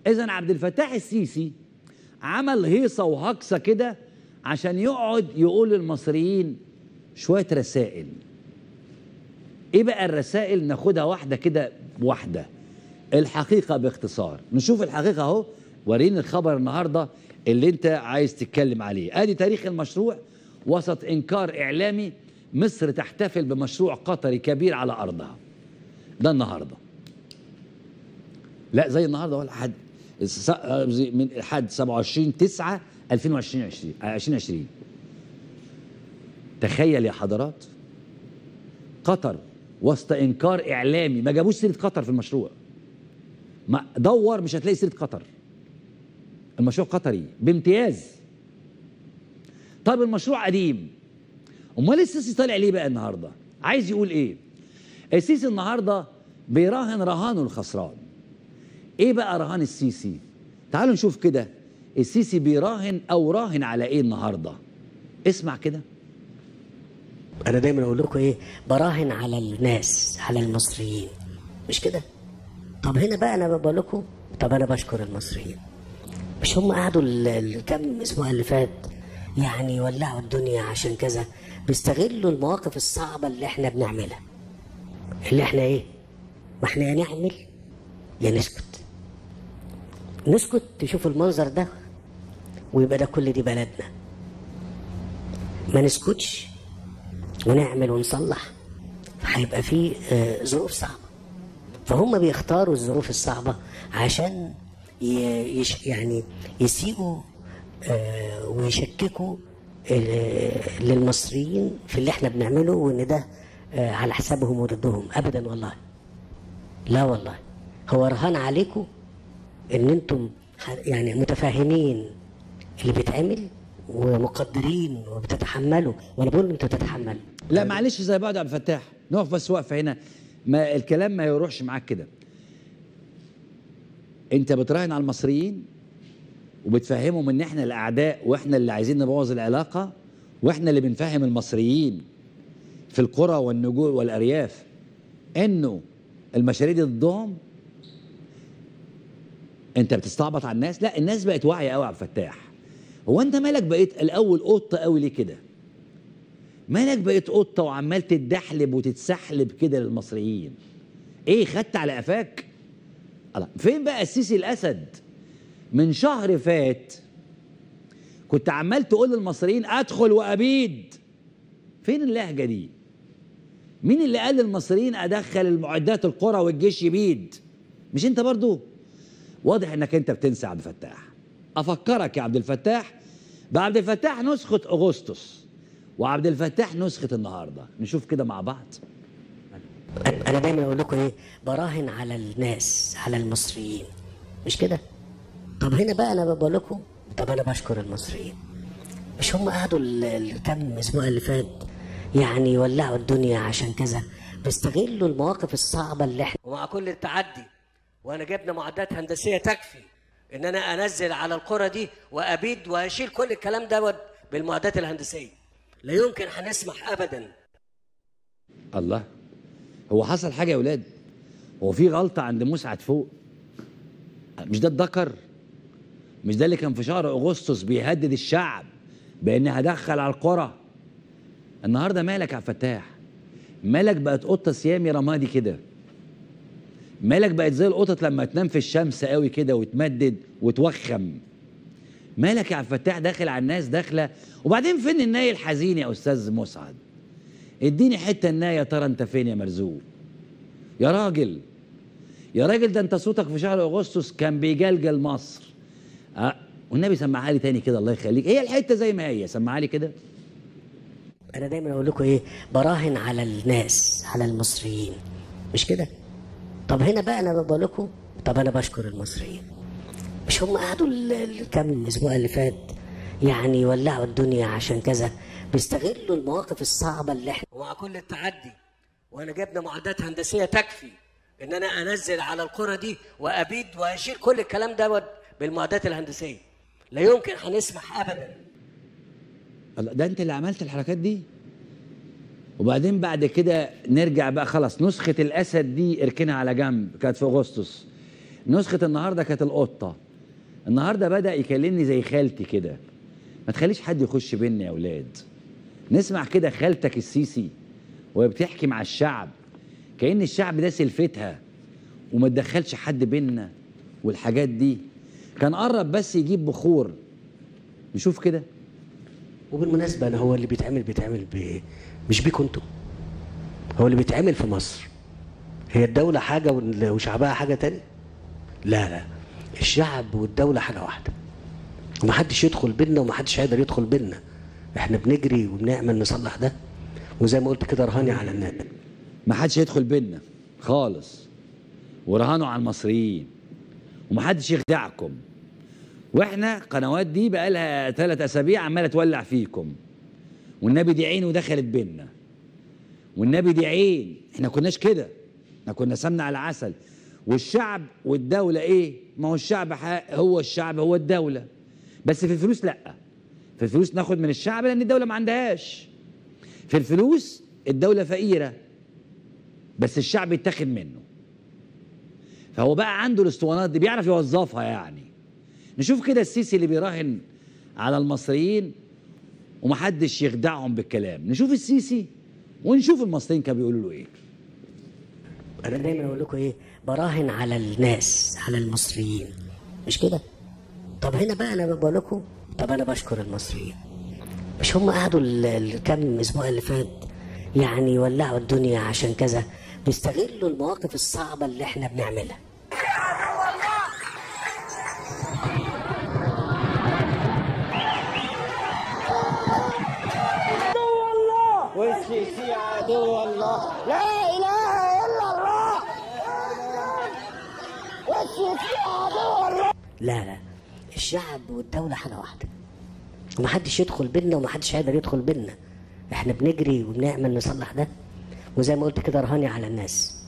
اذا عبد الفتاح السيسي عمل هيصه وهقصه كده عشان يقعد يقول للمصريين شويه رسائل ايه بقى الرسائل ناخدها واحده كده واحده الحقيقه باختصار نشوف الحقيقه اهو وريني الخبر النهارده اللي انت عايز تتكلم عليه ادي تاريخ المشروع وسط انكار اعلامي مصر تحتفل بمشروع قطري كبير على ارضها ده النهارده لا زي النهارده ولا حد س- زي- من حد 27 9 2020 20 2020 تخيل يا حضرات قطر وسط انكار اعلامي ما جابوش سيره قطر في المشروع ما دور مش هتلاقي سيره قطر المشروع قطري بامتياز طب المشروع قديم امال السيسي طالع ليه بقى النهارده عايز يقول ايه السيسي النهارده بيراهن رهانه الخسران ايه بقى رهان السيسي تعالوا نشوف كده السيسي بيراهن او راهن على ايه النهارده اسمع كده انا دايما اقول لكم ايه براهن على الناس على المصريين مش كده طب هنا بقى انا بقول لكم طب انا بشكر المصريين مش هم قعدوا ال- الكام اسبوع اللي فات يعني يولعوا الدنيا عشان كذا بيستغلوا المواقف الصعبه اللي احنا بنعملها اللي احنا ايه ما احنا يا نعمل يا نسكت نسكت تشوف المنظر ده ويبقى ده كل دي بلدنا ما نسكتش ونعمل ونصلح هيبقى في آه، ظروف صعبة فهم بيختاروا الظروف الصعبة عشان ي- يش يعني يسيئوا آه، ويشككوا آه، للمصريين في اللي احنا بنعمله وان ده آه، على حسابهم وضدهم ابدا والله لا والله هو رهان عليكم ان انتم ح- يعني متفاهمين اللي بيتعمل ومقدرين وبتتحملوا وانا بقول انتوا تتحملوا لا معلش زي بعض يا عبد الفتاح نقف بس وقفه هنا ما الكلام ما يروحش معاك كده انت بتراهن على المصريين وبتفهمهم ان احنا الاعداء واحنا اللي عايزين نبوظ العلاقه واحنا اللي بنفهم المصريين في القرى والنجوع والارياف انه المشاريع دي ضدهم انت بتستعبط على الناس لا الناس بقت واعيه قوي يا عبد الفتاح هو انت مالك بقيت الاول قطه قوي ليه كده مالك بقيت قطه وعمال تتدحلب وتتسحلب كده للمصريين ايه خدت على قفاك الله فين بقى السيسي الاسد من شهر فات كنت عمال تقول للمصريين ادخل وابيد فين اللهجه دي مين اللي قال للمصريين ادخل المعدات القرى والجيش يبيد مش انت برضو واضح انك انت بتنسى عبد الفتاح افكرك يا عبد الفتاح بعبد الفتاح نسخه اغسطس وعبد الفتاح نسخه النهارده نشوف كده مع بعض أنا- انا دايما اقول لكم ايه براهن على الناس على المصريين مش كده طب هنا بقى انا بقول لكم طب انا بشكر المصريين مش هم قعدوا ال- الكام اسبوع اللي فات يعني يولعوا الدنيا عشان كذا بيستغلوا المواقف الصعبه اللي احنا ومع كل التعدي وانا جبنا معدات هندسيه تكفي ان انا انزل على القرى دي وابيد واشيل كل الكلام دوت بالمعدات الهندسيه لا يمكن هنسمح ابدا الله هو حصل حاجه يا ولاد هو في غلطه عند مسعد فوق مش ده الذكر مش ده اللي كان في شهر اغسطس بيهدد الشعب بان هدخل على القرى النهارده مالك يا عبد الفتاح مالك بقت قطه سيامي رمادي كده مالك بقت زي القطط لما تنام في الشمس قوي كده وتمدد وتوخم مالك يا عبد الفتاح داخل على الناس داخله وبعدين فين الناي الحزين يا استاذ مسعد اديني حته النايه يا ترى انت فين يا مرزوق يا راجل يا راجل ده انت صوتك في شهر اغسطس كان بيجلجل مصر أه والنبي سمعها لي تاني كده الله يخليك هي الحته زي ما هي سمعها لي كده انا دايما اقول لكم ايه براهن على الناس على المصريين مش كده طب هنا بقى انا بقول لكم طب انا بشكر المصريين مش هم قعدوا ال- الكام اسبوع اللي فات يعني يولعوا الدنيا عشان كذا بيستغلوا المواقف الصعبه اللي احنا ومع كل التعدي وانا جبنا معدات هندسيه تكفي ان انا انزل على القرى دي وابيد واشيل كل الكلام دوت بالمعدات الهندسيه لا يمكن هنسمح ابدا الله، ده انت اللي عملت الحركات دي وبعدين بعد كده نرجع بقى خلاص نسخة الأسد دي اركنها على جنب كانت في أغسطس نسخه النهارده كانت القطه النهارده بدا يكلمني زي خالتي كده ما تخليش حد يخش بينا يا اولاد نسمع كده خالتك السيسي وهي بتحكي مع الشعب كأن الشعب ده سلفتها وما تدخلش حد بينا والحاجات دي كان قرب بس يجيب بخور نشوف كده وبالمناسبة أنا هو اللي بيتعمل بيتعمل ب... مش بيكم انتوا هو اللي بيتعمل في مصر هي الدولة حاجة وال- وشعبها حاجة تانية لا لا الشعب والدولة حاجة واحدة ومحدش يدخل بينا ومحدش هيقدر يدخل بينا احنا بنجري وبنعمل نصلح ده وزي ما قلت كده رهاني على الناس ما حدش هيدخل بينا خالص ورهانوا على المصريين ومحدش يخدعكم واحنا قنوات دي بقى لها ثلاث اسابيع عماله تولع فيكم والنبي دي عين ودخلت بينا والنبي دي عين احنا كناش كده احنا كنا سمنة على عسل والشعب والدولة ايه ما هو الشعب ح- هو الشعب هو الدولة بس في الفلوس لا في الفلوس ناخد من الشعب لان الدولة ما عندهاش في الفلوس الدولة فقيرة بس الشعب يتاخد منه فهو بقى عنده الاسطوانات دي بيعرف يوظفها يعني نشوف كده السيسي اللي بيراهن على المصريين ومحدش يخدعهم بالكلام نشوف السيسي ونشوف المصريين كانوا بيقولوا له ايه انا دايما اقول لكم ايه براهن على الناس على المصريين مش كده طب هنا بقى انا بقول لكم طب انا بشكر المصريين مش هم قعدوا ال- الكام اسبوع اللي فات يعني يولعوا الدنيا عشان كذا بيستغلوا المواقف الصعبه اللي احنا بنعملها والسيسي عدو الله لا اله الا الله والسيسي عدو الله لا لا الشعب والدولة حاجة واحدة ومحدش يدخل بينا ومحدش هيقدر يدخل بينا احنا بنجري وبنعمل نصلح ده وزي ما قلت كده رهاني على الناس